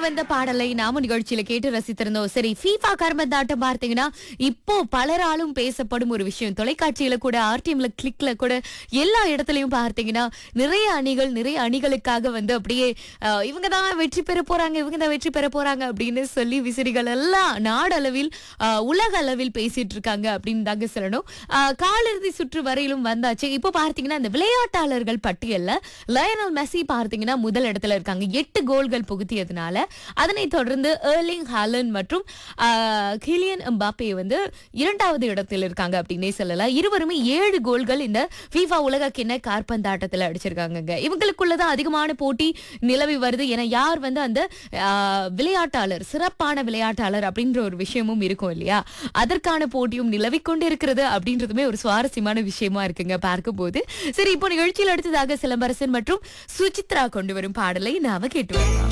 வந்த பாடலை நாம நிகழ்ச்சியில கேட்டு ரசித்திருந்தோம் சரி ஃபீஃபா கர்மந்தாட்டம் பார்த்தீங்கன்னா இப்போ பலராலும் பேசப்படும் ஒரு விஷயம் தொலைக்காட்சியில கூட ஆர்டிஎம்ல கிளிக்ல கூட எல்லா இடத்துலயும் பார்த்தீங்கன்னா நிறைய அணிகள் நிறைய அணிகளுக்காக வந்து அப்படியே அஹ், இவங்க தான் வெற்றி பெற போறாங்க இவங்க தான் வெற்றி பெற போறாங்க அப்படின்னு சொல்லி விசிறிகள் எல்லாம் நாடளவில் அஹ், உலக அளவில் பேசிட்டு இருக்காங்க அப்படின்னு தாங்க சொல்லணும் அஹ், காலிறுதி சுற்று வரையிலும் வந்தாச்சு இப்போ பார்த்தீங்கன்னா இந்த விளையாட்டாளர்கள் பட்டியல்ல லயனல் மெஸ்ஸி பார்த்தீங்கன்னா முதல் இடத்துல இருக்காங்க எட்டு கோல்கள் புகுத்தியதுனால அதனைத் தொடர்ந்து ஏர்லிங் ஹாலன் மற்றும் ஆஹ், கிலியன் எம்பாப்பே வந்து இரண்டாவது இடத்தில் இருக்காங்க அப்படின்னே சொல்லலாம் இருவருமே ஏழு கோல்கள் இந்த FIFA உலக கிண்ண காற்பந்தாட்டத்துல அடிச்சிருக்காங்கங்க இவங்களுக்குள்ளதான் அதிகமான போட்டி நிலவி வருது ஏன்னா யார் வந்து அந்த ஆஹ், விளையாட்டாளர் சிறப்பான விளையாட்டாளர் அப்படின்ற ஒரு விஷயமும் இருக்கும் இல்லையா அதற்கான போட்டியும் நிலவிக் கொண்டு இருக்கிறது அப்படின்றதுமே ஒரு சுவாரஸ்யமான விஷயமா இருக்குங்க பார்க்கும்போது சரி இப்போ நிகழ்ச்சியில் அடுத்ததாக சிலம்பரசன் மற்றும் சுசித்ரா கொண்டு வரும் பாடலை நாம கேட்டு வரலாம்